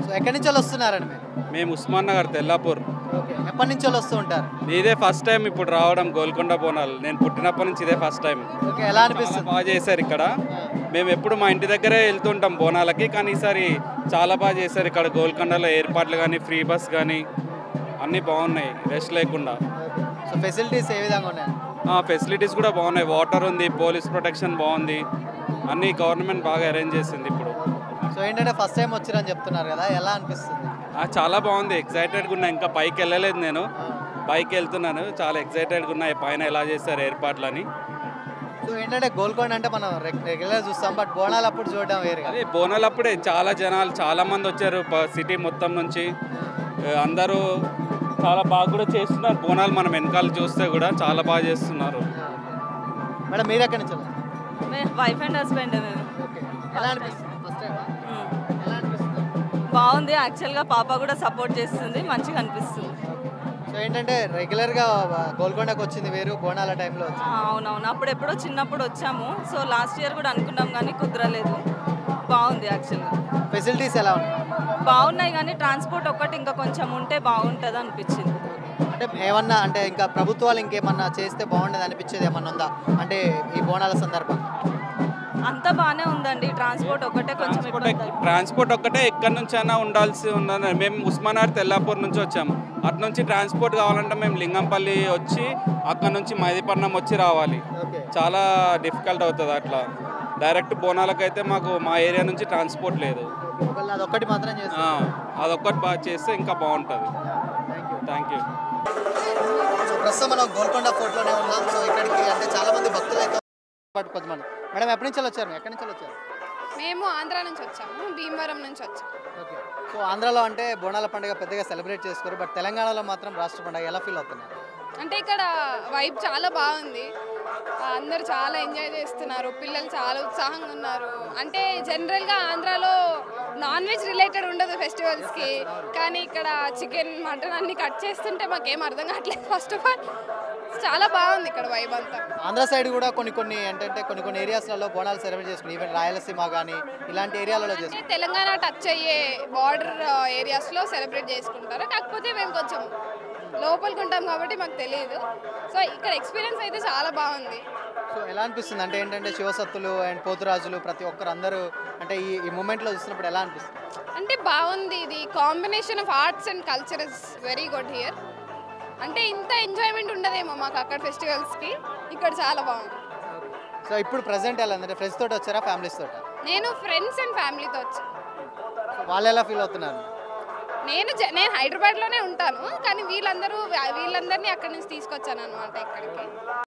So ఎక్కడి నుంచి వాళ్ళు వస్తున్నారండి మీరు మేము ఉస్మాన్ నగర్ తెల్లాపూర్ ఓకే ఎప్పటి నుంచి వాళ్ళు వస్తూ ఉంటారు ఇదే ఫస్ట్ టైం ఇప్పుడు రావడం గోల్కొండ బోనాలు నేను పుట్టినప్పటి నుంచి ఇదే ఫస్ట్ టైం ఓకే ఎలా చాలా అనిపిస్తుంది బాగా చేశారు ఇక్కడ మేము ఎప్పుడు మా ఇంటి దగ్గరే వెళ్తుంటాం బోనాలకి కానీ ఈసారి చాలా బాగా చేశారు ఇక్కడ గోల్కొండలో ఏర్పాట్లు కానీ ఫ్రీ బస్ కానీ అన్నీ బాగున్నాయి రెస్ట్ లేకుండా సో ఫెసిలిటీస్ ఏ విధంగా ఉన్నాయి ఫెసిలిటీస్ కూడా బాగున్నాయి వాటర్ ఉంది పోలీస్ ప్రొటెక్షన్ బాగుంది అన్నీ గవర్నమెంట్ బాగా అరేంజ్ చేసింది ఇప్పుడు సో ఏంటంటే ఫస్ట్ టైం వచ్చారని చెప్తున్నారు కదా ఎలా అనిపిస్తుంది ఆ, చాలా బాగుంది ఎక్సైటెడ్గా ఉన్నా ఇంకా పైకి వెళ్ళలేదు నేను పైకి వెళ్తున్నాను చాలా ఎక్సైటెడ్గా ఉన్నాయి పైన ఎలా చేశారు ఏర్పాట్లని సో ఏంటంటే గోల్కొండ అంటే మనం రెగ్యులర్ చూస్తాం బట్ బోనాలు అప్పుడు చూడడం వేరు కదా అదే బోనాలు అప్పుడే చాలా జనాలు చాలా మంది వచ్చారు సిటీ మొత్తం నుంచి ఆ, అందరూ చాలా బాగా కూడా చేస్తున్నారు బోనాలు మనం వెనకాల చూస్తే కూడా చాలా బాగా చేస్తున్నారు మేడం మీరు ఎక్కడి నుంచి వచ్చారు? వైఫ్ అండ్ హస్బెండ్ మేము ఓకే ఎలా అనిపిస్తుంది ఫస్ట్ టైం మ్మ్. ఎలా అనిపిస్తుంది బాగుంది యాక్చువల్గా పాప కూడా సపోర్ట్ చేస్తుంది మంచిగా అనిపిస్తుంది సో ఏంటంటే రెగ్యులర్గా గోల్కొండకు వచ్చింది వేరు బోనాల టైంలో ఆ, వచ్చింది అవునవును అప్పుడు ఎప్పుడో చిన్నప్పుడు వచ్చాము సో లాస్ట్ ఇయర్ కూడా అనుకున్నాం కానీ కుదరలేదు బాగుంది యాక్చువల్గా ఫెసిలిటీస్ ఎలా ఉన్నాయి బాగున్నాయి కానీ ట్రాన్స్పోర్ట్ ఒక్కటి ఇంకా కొంచెం ఉంటే బాగుంటుంది అనిపించింది అంటే ఏమన్నా అంటే ఇంకా ప్రభుత్వాలు ఇంకేమన్నా చేస్తే బాగుండేది అనిపించేది ఏమన్నా ఉందా అంటే ఈ బోనాల సందర్భంగా అంతా బాగానే ఉందండి ట్రాన్స్పోర్ట్ ఒక్కటే కొంచెం ట్రాన్స్పోర్ట్ ఇబ్బంది ఎక్- ట్రాన్స్పోర్ట్ ఒక్కటే ఎక్కడి నుంచి అయినా ఉండాల్సి ఉన్నది మేము ఉస్మానాబాద్ తెల్లాపూర్ నుంచి వచ్చాము అటు నుంచి ట్రాన్స్పోర్ట్ కావాలంటే మేము లింగంపల్లి వచ్చి అక్కడ నుంచి మైదీపట్నం వచ్చి రావాలి ఓకే చాలా డిఫికల్ట్ అవుతుంది అట్లా డైరెక్ట్ బోనాలకైతే మాకు మా ఏరియా నుంచి ట్రాన్స్పోర్ట్ లేదు ఒకళ్ళు అదొక్కటి మాత్రం ఆ, చేస్తారు అదొక్కటి బాగా చేస్తే ఇంకా బాగుంటుంది thank you thank you so ప్రస్తుతం మనం గోల్కొండ ఫోర్ట్లోనే ఉన్నాం సో ఇక్కడికి అంటే చాలా మంది భక్తులు అయితే పాటు కొంతమంది మేడం ఎప్పటి నుంచి వచ్చారు ఎక్కడి నుంచి వచ్చారు మేము ఆంధ్ర నుంచి వచ్చాము భీమవరం నుంచి వచ్చాము ఓకే సో ఆంధ్రాలో అంటే బోనాల పండుగ పెద్దగా సెలబ్రేట్ చేసుకోరు బట్ తెలంగాణలో మాత్రం రాష్ట్ర పండుగ ఎలా ఫీల్ అవుతున్నారు అంటే ఇక్కడ వైబ్ చాలా బాగుంది ఆ, అందరూ చాలా ఎంజాయ్ చేస్తున్నారు పిల్లలు చాలా ఉత్సాహంగా ఉన్నారు అంటే జనరల్గా ఆంధ్రాలో నాన్ వెజ్ రిలేటెడ్ ఉండదు ఫెస్టివల్స్కి కానీ ఇక్కడ చికెన్ మటన్ అన్ని కట్ చేస్తుంటే మాకేం అర్థం కావట్లేదు ఫస్ట్ ఆఫ్ ఆల్ చాలా బాగుంది ఇక్కడ వైబ్ అంతా ఆంధ్ర సైడ్ కూడా కొన్ని కొన్ని ఏంటంటే కొన్ని కొన్ని ఏరియాస్లలో బోనాలు సెలబ్రేట్ చేసుకుని ఈవెన్ రాయలసీమ కానీ ఇలాంటి ఏరియాలలో అంటే చేసుకుంటారు తెలంగాణ టచ్ అయ్యే బార్డర్ ఏరియాస్లో సెలబ్రేట్ చేసుకుంటారు కాకపోతే మేము కొంచెం లోపలికి ఉంటాం కాబట్టి మాకు తెలియదు సో ఇక్కడ ఎక్స్పీరియన్స్ అయితే చాలా బాగుంది సో ఎలా అనిపిస్తుంది అంటే ఏంటంటే శివసత్తులు అండ్ పోతురాజులు ప్రతి ఒక్కరు అందరూ అంటే ఈ ఈ మూమెంట్లో చూసినప్పుడు ఎలా అనిపిస్తుంది అంటే బాగుంది ఇది combination of arts and culture is very good here అంటే ఇంత ఎంజాయ్మెంట్ ఉండదేమో మాకు అక్కడ ఫెస్టివల్స్కి ఇక్కడ చాలా బాగుంది సో ఇప్పుడు ప్రజెంట్ ఎలా అంటే ఫ్రెండ్స్ తోటి వచ్చారా ఫ్యామిలీస్ తోట నేను ఫ్రెండ్స్ అండ్ ఫ్యామిలీతో వచ్చాను సో వాళ్ళు ఎలా ఫీల్ అవుతున్నారు నేను జ- నేను హైదరాబాద్లోనే ఉంటాను కానీ వీళ్ళందరూ వీళ్ళందరినీ అక్కడి నుంచి తీసుకొచ్చాను అనమాట ఇక్కడికి